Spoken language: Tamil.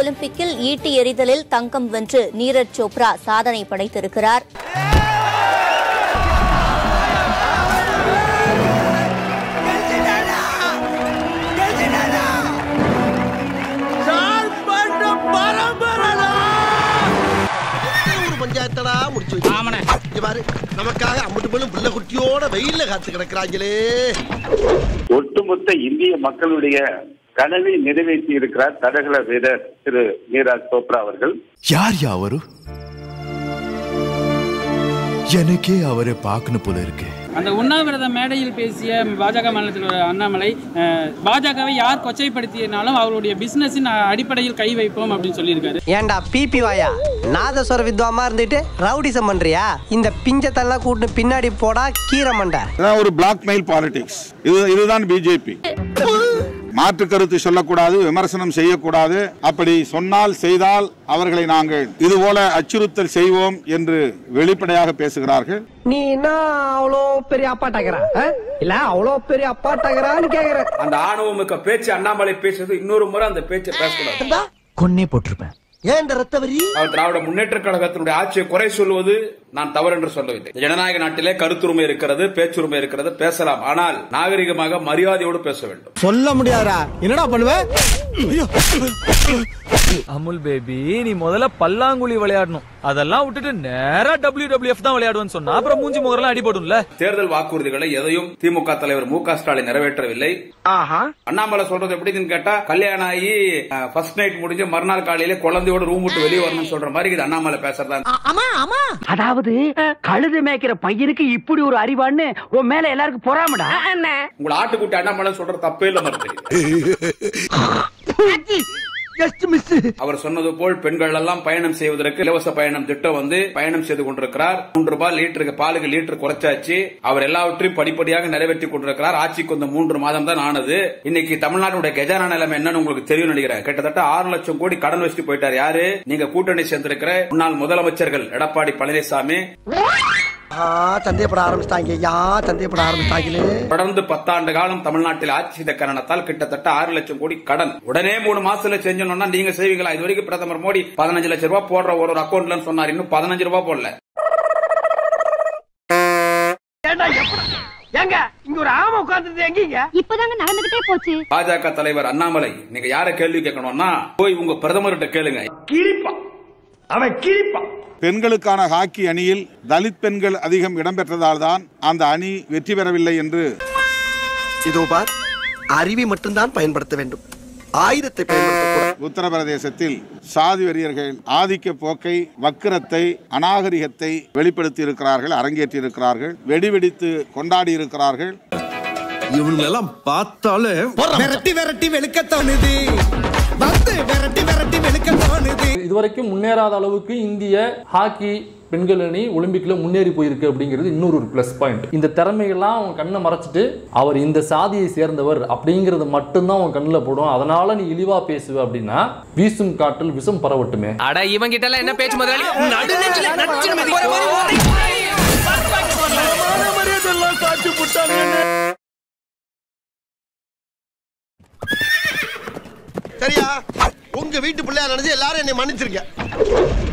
ஒலிம்பிக்கில் ஈட்டி எறிதலில் தங்கம் வென்று நீரஜ் சோப்ரா சாதனை படைத்திருக்கிறார் ஒரு பஞ்சாயத்தடா முடிச்சு வச்சு இங்க பாரு நமக்காக அம்பட்டு பெண்ணும் பிள்ளை குட்டியோட வெயில்ல காத்து கிடக்குறாங்களே ஒட்டுமொத்த இந்திய மக்களுடைய கனவை நிறைவேற்றி இருக்கிறார் தடகள வீரர் திரு நீரஜ் சோப்ரா அவர்கள் யார் யா அவரு எனக்கே அவரை பார்க்கணும் போல இருக்கு அந்த உண்ணாவிரத மேடையில் பேசிய பாஜக மாநிலத்தில் உள்ள அண்ணாமலை அஹ், பாஜகவை யார் கொச்சைப்படுத்தினாலும் அவருடைய பிசினஸின் அடிப்படையில் கை வைப்போம் அப்படின்னு சொல்லியிருக்காரு ஏன்டா பிபி வாயா நாதஸ்வர வித்வாமா இருந்துட்டு ரவுடிசம் பண்றியா இந்த பிஞ்சத்தெல்லாம் கூட்டு பின்னாடி போடா கீரை மண்டை ஒரு பிளாக்மெயில் பாலிடிக்ஸ் இது இதுதான் பிஜேபி மாற்று கருத்து சொல்லக்கூடாது விமர்சனம் செய்யக்கூடாது அப்படி சொன்னால் செய்தால் அவர்களை நாங்கள் இதுபோல அச்சுறுத்தல் செய்வோம் என்று வெளிப்படையாக பேசுகிறார்கள் நீ என்ன அவ்வளோ பெரிய அப்பாட்டாக்கிறா இல்ல அவ்வளோ பெரிய அப்பாட்டாக்கிறான்னு கேக்குற அந்த ஆணவமிக்க பேச்சு அண்ணாமலை பேசுறது இன்னொரு முறை அந்த பேச்சை பேசக்கூடாது கொன்னே போட்டிருப்பேன் ஏன் இந்த ரத்த வரி அவர் திராவிட முன்னேற்ற கழகத்தினுடைய ஆட்சியை குறை சொல்வது நான் தவறு என்று சொல்லவில்லை ஜனநாயக நாட்டிலே கருத்துரிமை இருக்கிறது பேச்சுரிமை இருக்கிறது பேசலாம் ஆனால் நாகரிகமாக மரியாதையோடு பேச வேண்டும் சொல்ல முடியாதா என்னடா பண்ணுவ அமுல் பேபி நீ முதல்ல பல்லாங்குழி விளையாடணும் அதெல்லாம் விட்டுட்டு நேரா டபிள்யூ டபிள்யூஎஃப் தான் விளையாடுவேன்னு சொன்னா அப்புறம் மூஞ்சி முகரெல்லாம் அடிபடும்ல தேர்தல் வாக்குறுதிகளை எதையும் திமுக தலைவர் மு க ஸ்டாலின் நிறைவேற்றவில்லை அண்ணாமலை சொல்றது எப்படின்னு கேட்டா கல்யாணம் ஆகி ஃபர்ஸ்ட் நைட் முடிஞ்சு மறுநாள் காலையில குழந்தையோட ரூம் விட்டு வெளியே வரணும்னு சொல்ற மாதிரி இது அண்ணாமலை பேசுறதா அதாவது கழுது மேய்க்கிற பையனுக்கு இப்படி ஒரு அறிவான்னு உன் மேல எல்லாருக்கும் பொறாமடா உங்களை ஆட்டுக்குட்டி அண்ணாமலை சொல்றது தப்பே இல்ல மாதிரி அவர் சொன்னது போல் பெண்கள் எல்லாம் பயணம் செய்வதற்கு இலவச பயணம் திட்டம் வந்து பயணம் செய்து கொண்டிருக்கிறார் மூன்று ரூபாய் லிட்டருக்கு பாலுக்கு லிட்டர் குறைச்சாச்சு அவர் எல்லாவற்றையும் படிப்படியாக நிறைவேற்றி கொண்டிருக்கிறார் ஆட்சிக்கு வந்து மூன்று மாதம் தான் ஆனது இன்னைக்கு தமிழ்நாட்டுடைய கஜானா நிலைமை என்னன்னு உங்களுக்கு தெரியும் நினைக்கிறேன் கிட்டத்தட்ட ஆறு லட்சம் கோடி கடன் வச்சுட்டு போயிட்டார் யாரு நீங்க கூட்டணி சேர்ந்திருக்கிற முன்னாள் முதலமைச்சர்கள் எடப்பாடி பழனிசாமி சந்தேகப்பட ஆரம்பிச்சிட்டாங்க ஐயா சந்தேகப்பட ஆரம்பிச்சிட்டாங்களே தொடர்ந்து பத்தாண்டு காலம் தமிழ்நாட்டில் ஆட்சி செய்த காரணத்தால் கிட்டத்தட்ட ஆறு லட்சம் கோடி கடன் உடனே மூணு மாசத்துல செஞ்சோம்னா நீங்க செய்வீங்களா இது வரைக்கும் பிரதமர் மோடி பதினஞ்சு லட்சம் ரூபாய் போடுற ஒரு ஒரு அக்கௌண்ட்ல சொன்னார் இன்னும் பதினஞ்சு ரூபாய் போடல ஏங்க இங்க ஒரு ஆமை உட்கார்ந்தது எங்கீங்க இப்பதாங்க நடந்துகிட்டே போச்சு பாஜக தலைவர் அண்ணாமலை நீங்க யார கேள்வி கேட்கணும்னா போய் உங்க பிரதமர்கிட்ட கேளுங்க அவன் கிழிப்பான் பெண்களுக்கான ஹாக்கி அணியில் தலித் பெண்கள் அதிகம் இடம்பெற்றதால் தான் அந்த அணி வெற்றி பெறவில்லை என்று இதோ பார் அறிவை மட்டும்தான் பயன்படுத்த வேண்டும் ஆயுதத்தை பயன்படுத்தக்கூடாது உத்தரப்பிரதேசத்தில் சாதி வெறியர்கள் ஆதிக்க போக்கை வக்கிரத்தை அநாகரிகத்தை வெளிப்படுத்தி இருக்கிறார்கள் அரங்கேற்றி இருக்கிறார்கள் வெடிவெடித்து கொண்டாடி இருக்கிறார்கள் இவங்களெல்லாம் பார்த்தாலே விரட்டி விரட்டி வெளுக்க தோணுது வந்து விரட்டி விரட்டி வெளுக்க தோணுது இதுவரைக்கும் முன்னேறாத அளவுக்கு இந்திய ஹாக்கி பெண்கள் அணி ஒலிம்பிக்ல முன்னேறி போயிருக்கு அப்படிங்கிறது இன்னொரு ஒரு ப்ளஸ் பாயிண்ட் இந்த திறமைகள்லாம் அவன் கண்ணை மறைச்சிட்டு அவர் இந்த சாதியை சேர்ந்தவர் அப்படிங்கிறது மட்டும்தான் அவன் கண்ணில் போடும் அதனால நீ இழிவா பேசுவ அப்படின்னா வீசும் காற்றில் விஷம் பரவட்டுமே அட இவன் கிட்ட எல்லாம் என்ன பேச்சு முதலாளி சரியா உங்க வீட்டு பிள்ளையா நினைச்சு எல்லாரும் என்னை மன்னிச்சிருக்க